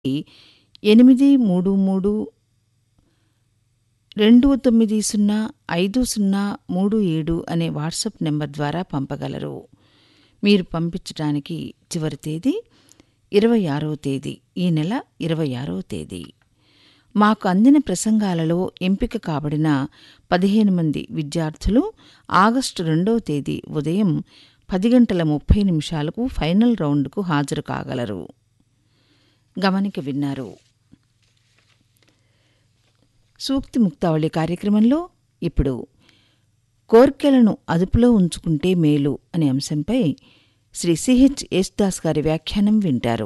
ఎనిమిది మూడు మూడు రెండు తొమ్మిది సున్నా ఐదు సున్నా మూడు ఏడు అనే వాట్సాప్ నెంబర్ ద్వారా పంపగలరు మీరు పంపించడానికి చివరి తేదీ ఇరవై ఆరవ తేదీ ఈ నెల ఇరవై ఆరవ తేదీ మాకు అందిన ప్రసంగాలలో ఎంపిక కాబడిన పదిహేను మంది విద్యార్థులు ఆగస్టు రెండవ తేదీ ఉదయం పది గంటల ముప్పై నిమిషాలకు ఫైనల్ రౌండ్కు హాజరు కాగలరు గమనిక విన్నారు సూక్తి ముక్తావళి కార్యక్రమంలో ఇప్పుడు కోర్కెలను అదుపులో ఉంచుకుంటే మేలు అనే అంశంపై శ్రీ సిహెచ్ యేసుదాస్ గారి వ్యాఖ్యానం వింటారు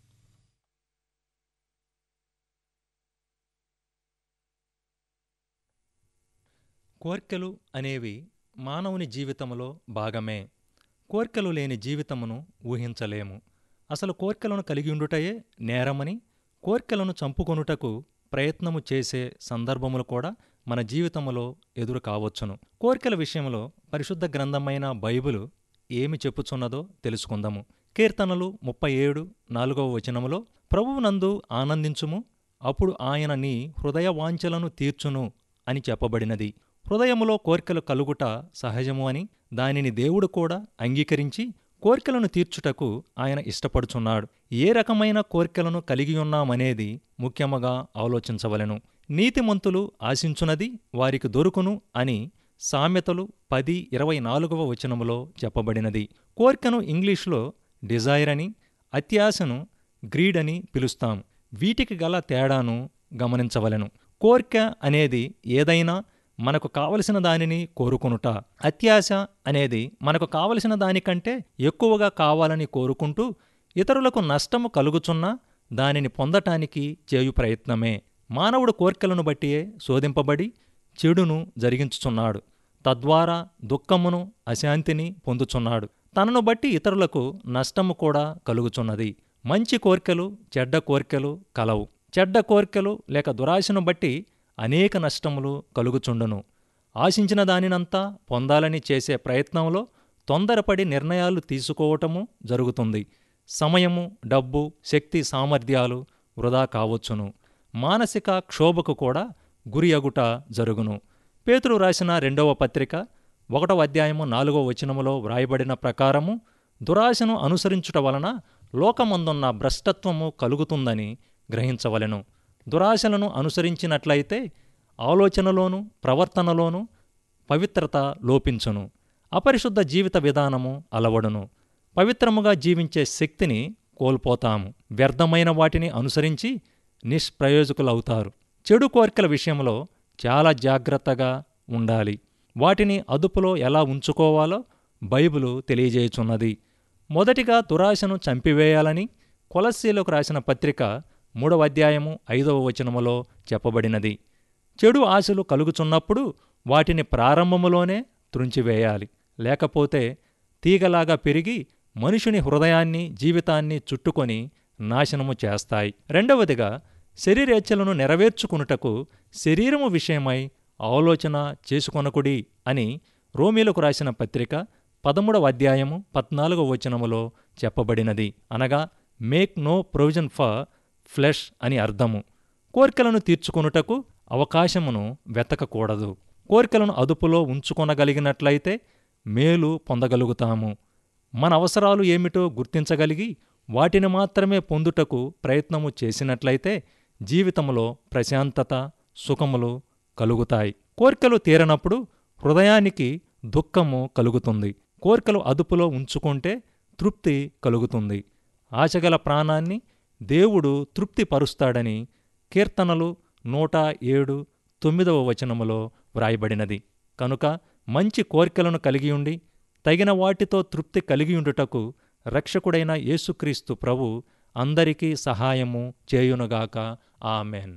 కోర్కెలు అనేవి మానవుని జీవితంలో భాగమే కోర్కెలు లేని జీవితమును ఊహించలేము అసలు కోర్కెలను కలిగి ఉండుటయే నేరమని కోర్కెలను చంపుకొనుటకు ప్రయత్నము చేసే సందర్భములు కూడా మన జీవితంలో ఎదురు కావచ్చును కోర్కెల విషయంలో పరిశుద్ధ గ్రంథమైన బైబిలు ఏమి చెప్పుచున్నదో తెలుసుకుందాము కీర్తనలు ముప్పై ఏడు నాలుగవ వచనములో ప్రభువునందు ఆనందించుము అప్పుడు ఆయన నీ హృదయ వాంఛలను తీర్చును అని చెప్పబడినది హృదయములో కోర్కెలు కలుగుట సహజము అని దానిని దేవుడు కూడా అంగీకరించి కోర్కెలను తీర్చుటకు ఆయన ఇష్టపడుచున్నాడు ఏ రకమైన కోర్కెలను కలిగి ఉన్నామనేది ముఖ్యముగా ఆలోచించవలెను నీతిమంతులు ఆశించునది వారికి దొరుకును అని సామెతలు పది ఇరవై నాలుగవ వచనములో చెప్పబడినది కోర్కెను ఇంగ్లీష్లో డిజైర్ అని అత్యాశను గ్రీడ్ అని పిలుస్తాం వీటికి గల తేడాను గమనించవలెను కోర్కె అనేది ఏదైనా మనకు కావలసిన దానిని కోరుకునుట అత్యాశ అనేది మనకు కావలసిన దానికంటే ఎక్కువగా కావాలని కోరుకుంటూ ఇతరులకు నష్టము కలుగుచున్నా దానిని పొందటానికి చేయు ప్రయత్నమే మానవుడు కోర్కెలను బట్టియే శోధింపబడి చెడును జరిగించుచున్నాడు తద్వారా దుఃఖమును అశాంతిని పొందుచున్నాడు తనను బట్టి ఇతరులకు నష్టము కూడా కలుగుచున్నది మంచి కోర్కెలు చెడ్డ కోర్కెలు కలవు చెడ్డ కోర్కెలు లేక దురాశను బట్టి అనేక నష్టములు కలుగుచుండును ఆశించిన దానినంతా పొందాలని చేసే ప్రయత్నంలో తొందరపడి నిర్ణయాలు తీసుకోవటము జరుగుతుంది సమయము డబ్బు శక్తి సామర్థ్యాలు వృధా కావచ్చును మానసిక క్షోభకు కూడా గురి అగుట జరుగును పేతురు రాసిన రెండవ పత్రిక ఒకటవ అధ్యాయము నాలుగవ వచనములో వ్రాయబడిన ప్రకారము దురాశను అనుసరించుట వలన లోకమందున్న భ్రష్టత్వము కలుగుతుందని గ్రహించవలెను దురాశలను అనుసరించినట్లయితే ఆలోచనలోనూ ప్రవర్తనలోనూ పవిత్రత లోపించును అపరిశుద్ధ జీవిత విధానము అలవడును పవిత్రముగా జీవించే శక్తిని కోల్పోతాము వ్యర్థమైన వాటిని అనుసరించి నిష్ప్రయోజకులవుతారు చెడు కోరికల విషయంలో చాలా జాగ్రత్తగా ఉండాలి వాటిని అదుపులో ఎలా ఉంచుకోవాలో బైబిలు తెలియజేయుచున్నది మొదటిగా దురాశను చంపివేయాలని కొలస్సీలకు రాసిన పత్రిక మూడవ అధ్యాయము ఐదవ వచనములో చెప్పబడినది చెడు ఆశలు కలుగుచున్నప్పుడు వాటిని ప్రారంభములోనే త్రుంచివేయాలి లేకపోతే తీగలాగా పెరిగి మనుషుని హృదయాన్ని జీవితాన్ని చుట్టుకొని నాశనము చేస్తాయి రెండవదిగా శరీరేచ్ఛలను నెరవేర్చుకునుటకు శరీరము విషయమై ఆలోచన చేసుకొనకుడి అని రోమిలకు రాసిన పత్రిక పదమూడవ అధ్యాయము పద్నాలుగవ వచనములో చెప్పబడినది అనగా make no provision for flesh అని అర్థము కోర్కెలను తీర్చుకొనుటకు అవకాశమును వెతకకూడదు కోరికలను అదుపులో ఉంచుకొనగలిగినట్లయితే మేలు పొందగలుగుతాము మన అవసరాలు ఏమిటో గుర్తించగలిగి వాటిని మాత్రమే పొందుటకు ప్రయత్నము చేసినట్లయితే జీవితంలో ప్రశాంతత సుఖములు కలుగుతాయి కోరికలు తీరనప్పుడు హృదయానికి దుఃఖము కలుగుతుంది కోరికలు అదుపులో ఉంచుకుంటే తృప్తి కలుగుతుంది ఆశగల ప్రాణాన్ని దేవుడు తృప్తిపరుస్తాడని కీర్తనలు నూట ఏడు తొమ్మిదవ వచనములో వ్రాయబడినది కనుక మంచి కోరికలను కలిగియుండి తగిన వాటితో తృప్తి కలిగియుండుటకు రక్షకుడైన యేసుక్రీస్తు ప్రభు అందరికీ సహాయము చేయునుగాక ఆమెన్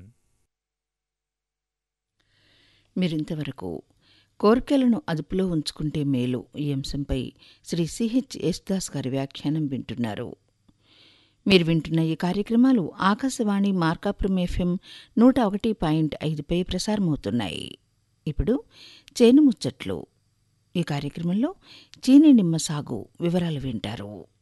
మీరింతవరకు కోరికలను అదుపులో ఉంచుకుంటే మేలు ఈ అంశంపై శ్రీ సిహెచ్ యేసుదాస్ గారి వ్యాఖ్యానం వింటున్నారు మీరు వింటున్న ఈ కార్యక్రమాలు ఆకాశవాణి మార్కాపురం ఎఫ్ఎం నూట ఒకటి పాయింట్ ఐదుపై ప్రసారమవుతున్నాయి ఇప్పుడు చేను ముచ్చట్లు ఈ కార్యక్రమంలో చీని నిమ్మ సాగు వివరాలు వింటారు